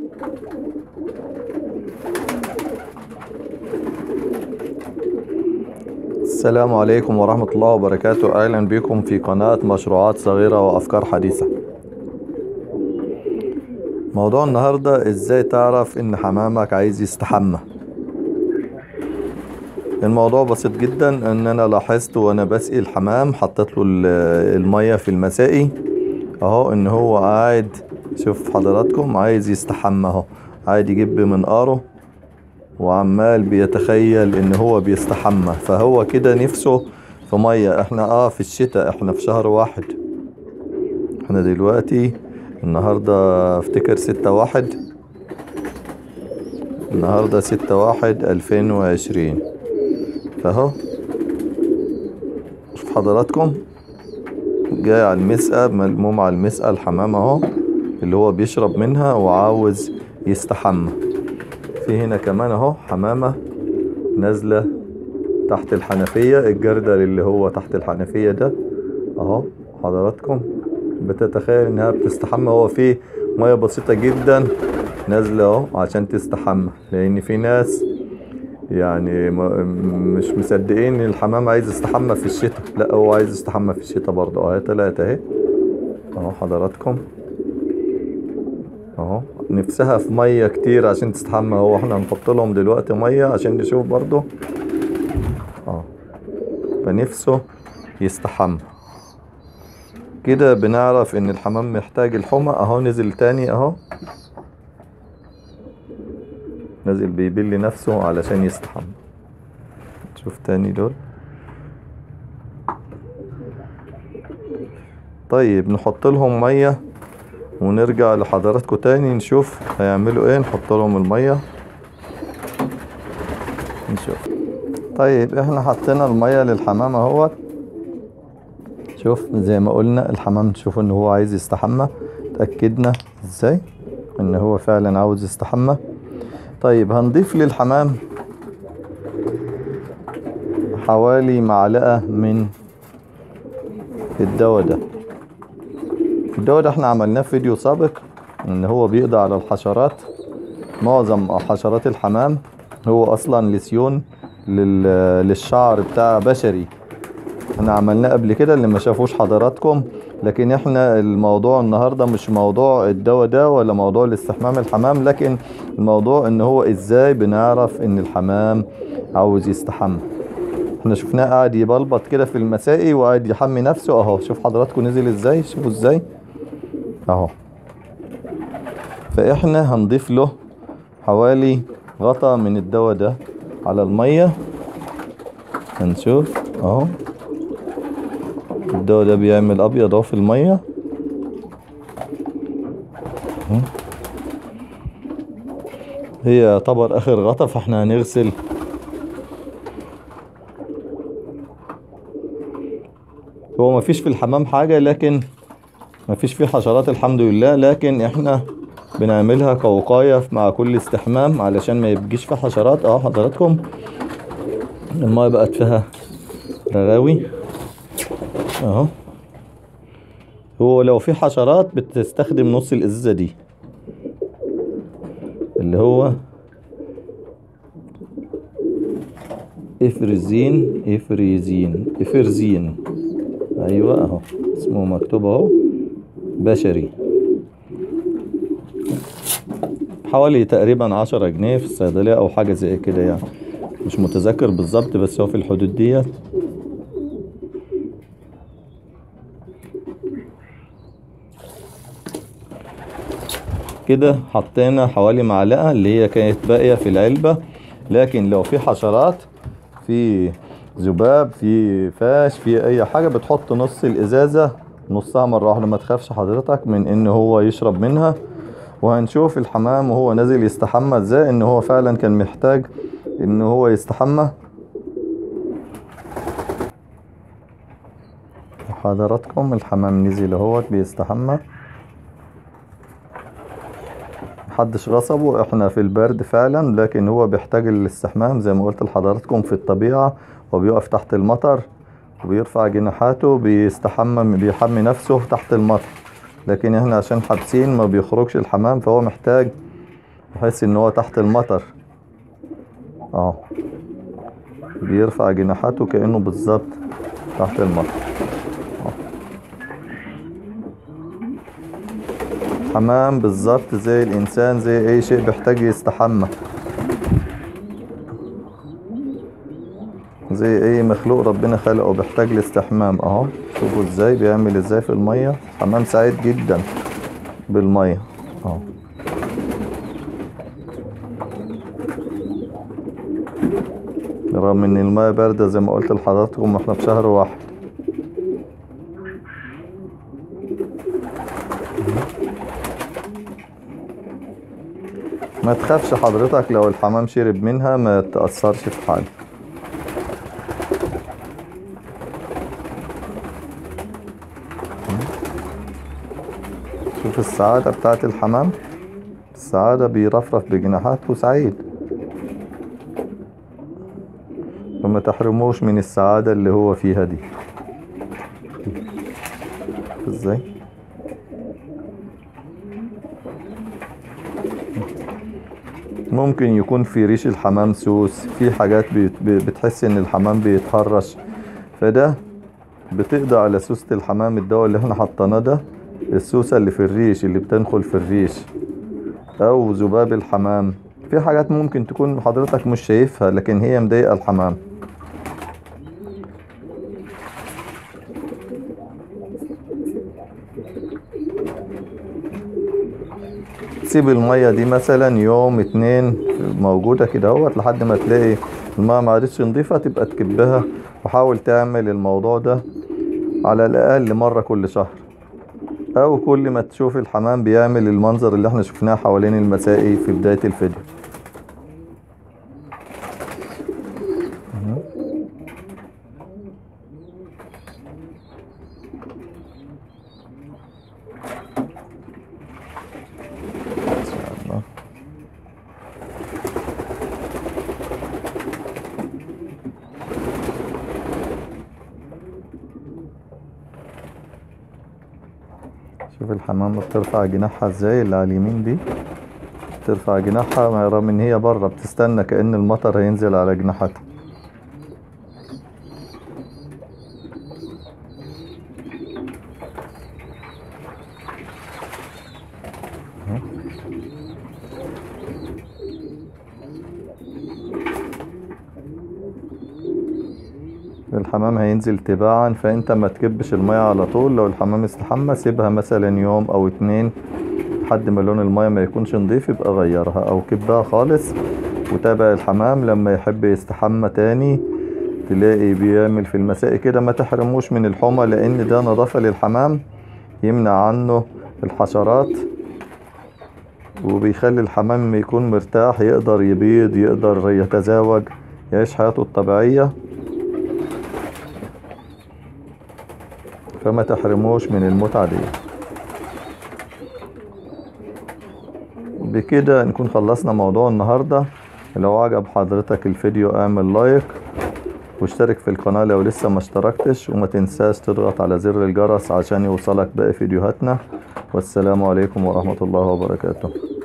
السلام عليكم ورحمة الله وبركاته أهلا بكم في قناة مشروعات صغيرة وأفكار حديثة موضوع النهاردة إزاي تعرف إن حمامك عايز يستحمى الموضوع بسيط جدا إن أنا لاحظت وأنا بسقي الحمام حطيت له ال- المية في المسائي أهو إن هو قاعد شوف حضراتكم عايز يستحمى أهو عايز يجيب منقاره وعمال بيتخيل ان هو بيستحمى فهو كده نفسه في مية احنا اه في الشتاء احنا في شهر واحد احنا دلوقتي النهاردة افتكر ستة واحد النهاردة ستة واحد الفين وعشرين فاهو شوف حضراتكم جاي على المسقى ملموم على المسقى الحمام اهو اللي هو بيشرب منها وعاوز يستحمى في هنا كمان اهو حمامة نازلة تحت الحنفية الجردل اللي هو تحت الحنفية ده اهو حضراتكم بتتخيل انها بتستحمى هو في مية بسيطة جدا نازلة اهو عشان تستحمى لان في ناس يعني م- مش مصدقين ان الحمام عايز يستحمى في الشتاء لا هو عايز يستحمى في الشتاء برضه اهي طلعت اهي اهو حضراتكم اهو نفسها في ميه كتير عشان تستحمى هو احنا هنحط لهم دلوقتي ميه عشان نشوف برضو اه فنفسه يستحمى كده بنعرف ان الحمام محتاج الحمى اهو نزل تاني اهو نزل بيبل نفسه علشان يستحمى شوف تاني دول طيب نحط لهم ميه ونرجع لحضراتكم تاني نشوف هيعملوا ايه نحط لهم المية نشوف طيب احنا حطينا المية للحمام اهوت شوف زي ما قلنا الحمام تشوف ان هو عايز يستحمى اتأكدنا ازاي ان هو فعلا عاوز يستحمى طيب هنضيف للحمام حوالي معلقة من الدواء ده الدواء ده احنا عملناه في فيديو سابق ان هو بيقضي على الحشرات معظم حشرات الحمام هو اصلا لسيون لل- للشعر بتاع بشري احنا عملناه قبل كده اللي ما شافوش حضراتكم لكن احنا الموضوع النهاردة مش موضوع الدواء ده ولا موضوع الاستحمام الحمام لكن الموضوع ان هو ازاي بنعرف ان الحمام عاوز يستحمى احنا شفناه قاعد يبلبط كده في المسائي وقاعد يحمي نفسه اهو شوف حضراتكم نزل ازاي شوفوا ازاي اهو فاحنا هنضيف له حوالي غطا من الدواء ده على المية هنشوف اهو الدواء ده بيعمل ابيض اهو في المية اهو. هي يعتبر اخر غطا فاحنا هنغسل هو مفيش في الحمام حاجة لكن مفيش فيه حشرات الحمد لله لكن احنا بنعملها كوقاية مع كل استحمام علشان ما يبقيش فيه حشرات اهو حضراتكم المايه بقت فيها رغاوي اهو هو لو في حشرات بتستخدم نص الازازة دي اللي هو افرزين افريزين افرزين ايوه اهو اسمه مكتوب اهو بشري حوالي تقريبا عشرة جنيه في الصيدلية او حاجة زي كده يعني مش متذكر بالظبط بس هو في الحدود ديت كده حطينا حوالي معلقة اللي هي كانت باقية في العلبة لكن لو في حشرات في ذباب في فاش في اي حاجة بتحط نص الازازة نصها مرة واحدة ما تخافش حضرتك من ان هو يشرب منها وهنشوف الحمام وهو نازل يستحمى ازاي ان هو فعلا كان محتاج ان هو يستحمى حضراتكم الحمام نزل اهوت بيستحمى محدش غصبه احنا في البرد فعلا لكن هو بيحتاج الاستحمام زي ما قلت لحضراتكم في الطبيعة وبيقف تحت المطر وبيرفع جناحاته بيستحمى بيحمي نفسه تحت المطر لكن احنا عشان حابسين ما بيخرجش الحمام فهو محتاج تحس ان هو تحت المطر اه بيرفع جناحاته كأنه بالظبط تحت المطر آه. حمام بالظبط زي الإنسان زي أي شيء بيحتاج يستحمى زي أي مخلوق ربنا خلقه بيحتاج لاستحمام أهو شوفوا ازاي بيعمل ازاي في المية حمام سعيد جدا بالمية أهو رغم ان المية باردة زي ما قلت لحضراتكم واحنا في شهر واحد ما تخافش حضرتك لو الحمام شرب منها ما تأثرش في حاجة شوف السعادة بتاعت الحمام السعادة بيرفرف بجناحاته سعيد فما تحرموش من السعادة اللي هو فيها دي ازاي ممكن يكون في ريش الحمام سوس في حاجات بيت- بتحس ان الحمام بيتهرش فده بتقضي على سوسة الحمام الدواء اللي احنا حطيناه ده السوسة اللي في الريش اللي بتنخل في الريش او ذباب الحمام في حاجات ممكن تكون حضرتك مش شايفها لكن هي مضايقة الحمام سيب المية دي مثلا يوم اتنين موجودة كده اهوت لحد ما تلاقي المية ما عادتش نضيفة تبقى تكبها وحاول تعمل الموضوع ده على الأقل مرة كل شهر أو كل ما تشوف الحمام بيعمل المنظر اللي احنا شفناه حوالين المسائي في بداية الفيديو إن شاء الله. شوف الحمامة بترفع جناحها ازاي اللي على اليمين دي ترفع جناحها رغم ان هي بره بتستنى كأن المطر هينزل على جناحاتها الحمام هينزل تباعا فانت ما تكبش المية على طول لو الحمام استحمى سيبها مثلا يوم او اتنين لحد ما لون المية ما يكونش نضيف يبقى غيرها او كبها خالص وتابع الحمام لما يحب يستحمى تاني تلاقي بيعمل في المساء كده ما تحرموش من الحمى لان ده نظافة للحمام يمنع عنه الحشرات وبيخلي الحمام يكون مرتاح يقدر يبيض يقدر يتزاوج يعيش حياته الطبيعية فما تحرموش من المتعة دي بكده نكون خلصنا موضوع النهاردة لو عجب حضرتك الفيديو اعمل لايك واشترك في القناة لو لسه ما اشتركتش وما تنساش تضغط على زر الجرس عشان يوصلك باقي فيديوهاتنا والسلام عليكم ورحمة الله وبركاته